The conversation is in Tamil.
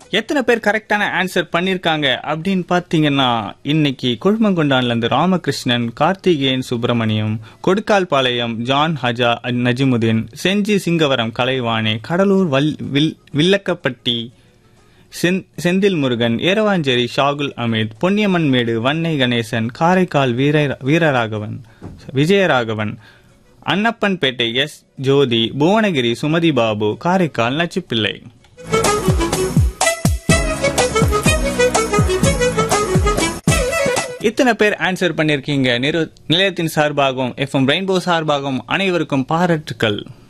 எத்தனை பேர் கரெக்டான ஆன்சர் பண்ணிருக்காங்க அப்படின்னு பாத்தீங்கன்னா இன்னைக்கு குழுமங்குண்டான்ல இருந்து ராமகிருஷ்ணன் கார்த்திகேயன் சுப்பிரமணியம் கொடுக்கால்பாளையம் ஜான் ஹஜா நஜிமுதீன் செஞ்சி சிங்கவரம் கலைவாணி கடலூர் வல் வில் வில்லக்கப்பட்டி செந்- செந்தில் முருகன் ஏரவாஞ்சேரி ஷாகுல் அமித் பொன்னியம்மன் மேடு வன்னை கணேசன் காரைக்கால் வீர வீரராகவன் விஜயராகவன் அன்னப்பன்பேட்டை எஸ் ஜோதி புவனகிரி சுமதி பாபு காரைக்கால் நச்சுப்பிள்ளை இத்தனை பேர் ஆன்சர் பண்ணிருக்கீங்க நிறு- நிலையத்தின் சார்பாகவும் எஃப்எம் ரெயின்போ சார்பாகவும் அனைவருக்கும் பாராட்டுக்கள்